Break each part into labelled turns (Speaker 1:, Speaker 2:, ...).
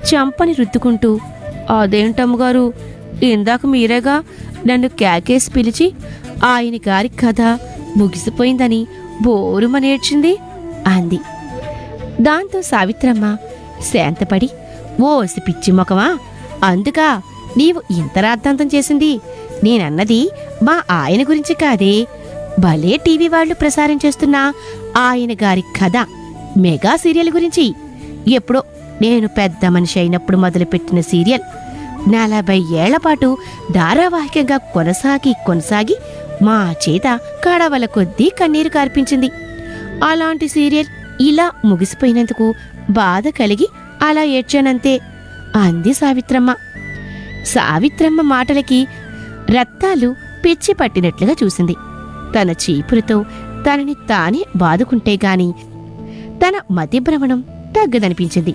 Speaker 1: చంపని రుద్దుకుంటూ అదేంటమ్మగారు ఇందాక మీరేగా నన్ను కేకేసి పిలిచి ఆయన గారి కథ ముగిసిపోయిందని బోరుమనేడ్చింది అంది దాంతో సావిత్రమ్మ శాంతపడి ఓసి పిచ్చి మొకమా అందుకా నీవు ఇంత రాద్ధాంతం చేసింది నేనన్నది మా ఆయన గురించి కాదే భలే టీవీ వాళ్ళు ప్రసారం చేస్తున్న ఆయన గారి కథ మెగా సీరియల్ గురించి ఎప్పుడో నేను పెద్ద మనిషి అయినప్పుడు మొదలుపెట్టిన సీరియల్ నలభై ఏళ్ల పాటు ధారావాహికంగా కొనసాగి కొనసాగి మా చేత కడవల కొద్దీ కన్నీరు కార్పించింది అలాంటి సీరియల్ ఇలా ముగిసిపోయినందుకు బాధ కలిగి అలా ఏడ్చానంతే అంది సావిత్రమ్మ సావిత్రమ్మ మాటలకి రత్తాలు పిచ్చి పట్టినట్లుగా చూసింది తన చీపులతో తనని తానే బాదుకుంటే గాని తన మతిభ్రమణం తగ్గదనిపించింది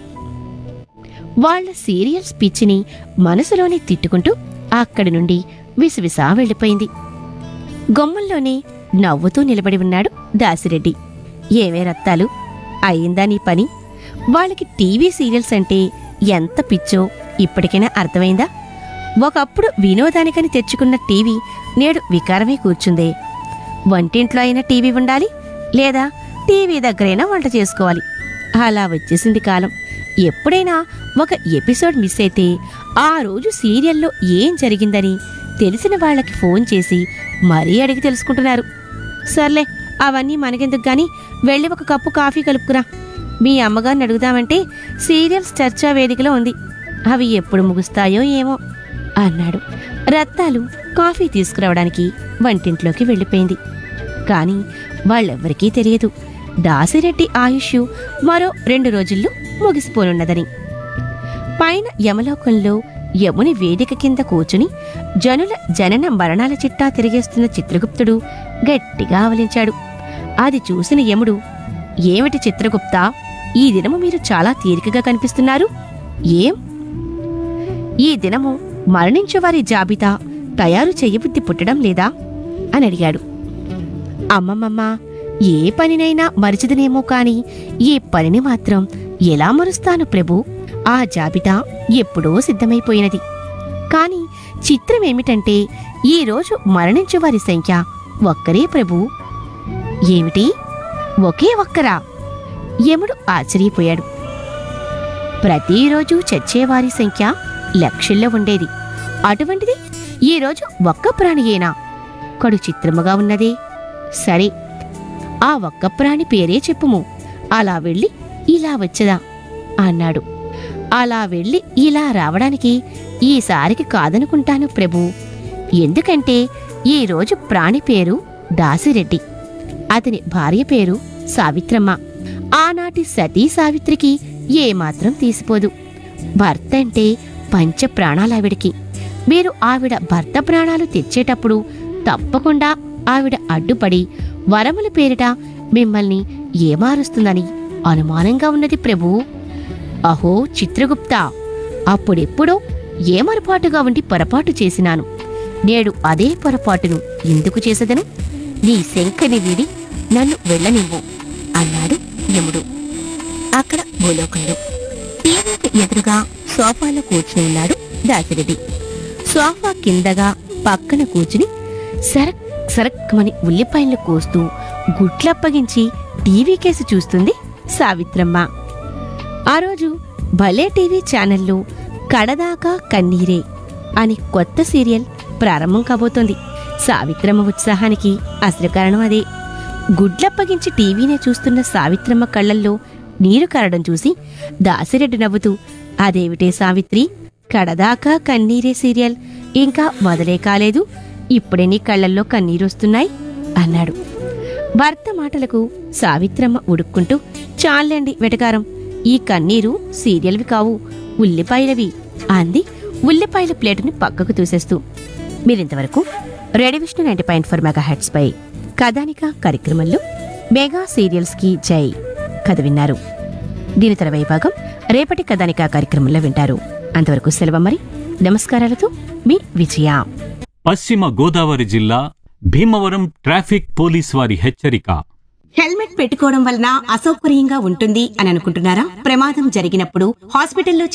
Speaker 1: వాళ్ళ సీరియల్స్ పిచ్చిని మనసులోనే తిట్టుకుంటూ అక్కడి నుండి విసివిసా వెళ్ళిపోయింది గొమ్మంలోనే నవ్వుతూ నిలబడి ఉన్నాడు దాసిరెడ్డి ఏమే రత్తాలు అయిందా నీ పని వాళ్ళకి టీవీ సీరియల్స్ అంటే ఎంత పిచ్చో ఇప్పటికైనా అర్థమైందా ఒకప్పుడు వినోదానికని తెచ్చుకున్న టీవీ నేడు వికారమే కూర్చుందే వంటింట్లో అయినా టీవీ ఉండాలి లేదా టీవీ దగ్గరైనా వంట చేసుకోవాలి అలా వచ్చేసింది కాలం ఎప్పుడైనా ఒక ఎపిసోడ్ మిస్ అయితే ఆ రోజు సీరియల్లో ఏం జరిగిందని తెలిసిన వాళ్ళకి ఫోన్ చేసి మరీ అడిగి తెలుసుకుంటున్నారు సర్లే అవన్నీ మనకెందుకు గాని వెళ్ళి ఒక కప్పు కాఫీ కలుపుకురా మీ అమ్మగారిని అడుగుదామంటే సీరియల్స్ చర్చా వేదికలో ఉంది అవి ఎప్పుడు ముగుస్తాయో ఏమో అన్నాడు రత్తాలు కాఫీ తీసుకురావడానికి వంటింట్లోకి వెళ్ళిపోయింది కాని వాళ్ళెవ్వరికీ తెలియదు దాసిరెడ్డి ఆయుష్ మరో రెండు రోజుల్లో ముగిసిపోనున్నదని పైన యమలోకంలో యముని వేదిక కింద కూచుని జనుల జనన మరణాల చిట్టా తిరిగేస్తున్న చిత్రగుప్తుడు గట్టిగా ఆవలించాడు అది చూసిన యముడు ఏమిటి చిత్రగుప్త ఈ దినము మీరు చాలా తీరికగా కనిపిస్తున్నారు ఏం ఈ దినము మరణించు వారి జాబితా తయారు చెయ్యబుద్ధి పుట్టడం లేదా అని అడిగాడు అమ్మమ్మమ్మ ఏ పనినైనా మరిచిదనేమో కాని ఈ పనిని మాత్రం ఎలా మరుస్తాను ప్రభు ఆ జాబితా ఎప్పుడో సిద్ధమైపోయినది కాని చిత్రమేమిటంటే ఈరోజు మరణించు వారి సంఖ్య ఒక్కరే ప్రభు ఏమిటి ఒకే ఒక్కరా యముడు ఆశ్చర్యపోయాడు ప్రతిరోజు చచ్చేవారి సంఖ్య లక్షల్లో ఉండేది అటువంటిది ఈరోజు ఒక్క ప్రాణియేనా కడు చిత్రముగా ఉన్నదే సరే ఆ ఒక్క ప్రాణి పేరే చెప్పుము అలా వెళ్ళి ఇలా వచ్చదా అన్నాడు అలా వెళ్ళి ఇలా రావడానికి ఈసారికి కాదనుకుంటాను ప్రభు ఎందుకంటే ఈ రోజు ప్రాణి పేరు దాసిరెడ్డి అతని భార్య పేరు సావిత్రమ్మ ఆనాటి సతీ సావిత్రికి ఏమాత్రం తీసిపోదు భర్త అంటే పంచ ప్రాణాలావిడికి మీరు ఆవిడ భర్త ప్రాణాలు తెచ్చేటప్పుడు తప్పకుండా ఆవిడ అడ్డుపడి వరముల పేరిట మిమ్మల్ని ఏమారుస్తుందని అనుమానంగా ఉన్నది ప్రభు అహో చిత్రగుప్త అప్పుడెప్పుడో ఏమరపాటుగా ఉండి పొరపాటు చేసినాను నేడు అదే పొరపాటును ఎందుకు చేసదను నీ శంఖని వీడి నన్ను వెళ్ళనివ్వు అన్నాడు యముడు అక్కడ భూలోకంలో టీవీకి ఎదురుగా సోఫాలో కూర్చుని ఉన్నాడు దాసిరెడ్డి సోఫా కిందగా పక్కన కూర్చుని సరక్ సరక్కమని ఉల్లిపాయలు కోస్తూ గుట్లప్పగించి టీవీ కేసు చూస్తుంది సావిత్రమ్మ ఆ రోజు భలే టీవీ ఛానల్లో కడదాకా కన్నీరే అని కొత్త సీరియల్ ప్రారంభం కాబోతోంది సావిత్రమ్మ ఉత్సాహానికి అసలు కారణం అదే గుడ్లప్పగించి టీవీనే చూస్తున్న సావిత్రమ్మ కళ్ళల్లో నీరు కరడం చూసి దాసిరెడ్డి నవ్వుతూ అదేమిటే సావిత్రి కడదాకా కన్నీరే సీరియల్ ఇంకా మొదలే కాలేదు ఇప్పుడే నీ కళ్ళల్లో కన్నీరొస్తున్నాయి అన్నాడు భర్త మాటలకు సావిత్రమ్మ ఉడుక్కుంటూ చాలండి వెటకారం ఈ కన్నీరు సీరియల్వి కావు ఉల్లిపాయలవి అంది ఉల్లిపాయల ప్లేటుని పక్కకు తూసేస్తూ మీరింతవరకు ready Vishnu ninety point four mega heads పై కథానిక కార్యక్రమంలో మెగా సీరియల్స్ కి జై కథ విన్నారు దీని తర్వాయి భాగం రేపటి కథానిక కార్యక్రమంలో వింటారు అంతవరకు సెలవు మరి నమస్కారాలతో మీ విజయ
Speaker 2: పశ్చిమ గోదావరి జిల్లా భీమవరం ట్రాఫిక్ పోలీస్ వారి హెచ్చరిక
Speaker 3: హెల్మెట్ పెట్టుకోవడం వలన అసౌకర్యంగా ఉంటుంది అని అనుకుంటున్నారా ప్రమాదం జరిగినప్పుడు హాస్పిటల్లో